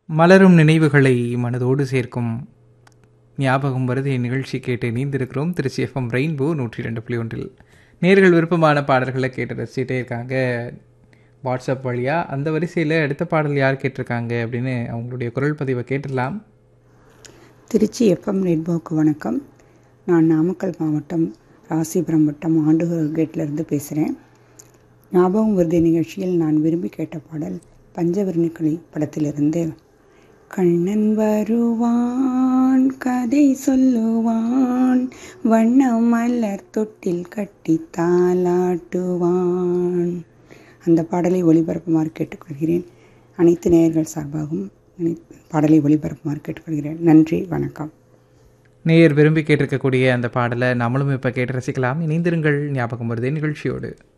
மலரும் நினைவுகளை மனதோடு சேர்க்கும் ஞாபகம் வருது நிகழ்ச்சி கேட்டு இணைந்திருக்கிறோம் திருச்சி எஃப்எம் ரெயின்போ நூற்றி ரெண்டு புள்ளி ஒன்றில் நேர்கள் விருப்பமான பாடல்களை கேட்டு ரசிச்சுட்டே இருக்காங்க வாட்ஸ்அப் வழியாக அந்த வரிசையில் அடுத்த பாடல் யார் கேட்டிருக்காங்க அப்படின்னு அவங்களுடைய குரல் பதிவை கேட்டுடலாம் திருச்சி எஃப்எம் ரெயின்போக்கு வணக்கம் நான் நாமக்கல் மாவட்டம் ராசிபுரம் வட்டம் ஆண்டுகர் கேட்லேருந்து பேசுகிறேன் ஞாபகம் விருது நிகழ்ச்சியில் நான் விரும்பி கேட்ட பாடல் பஞ்சவர்ணிக்கிளி படத்திலிருந்து கண்ணன் வருவான் கதை சொல்லுவான் வண்ண மலர் தொட்டில் கட்டி தாலாட்டுவான் அந்த பாடலை ஒளிபரப்புமாறு கேட்டுக்கொள்கிறேன் அனைத்து நேயர்கள் சார்பாகவும் பாடலை ஒளிபரப்புமாறு கேட்டுக்கொள்கிறேன் நன்றி வணக்கம் நேயர் விரும்பி கேட்டிருக்கக்கூடிய அந்த பாடலை நம்மளும் இப்போ கேட்டு ரசிக்கலாம் இணைந்திருங்கள் ஞாபகம் வருதே நிகழ்ச்சியோடு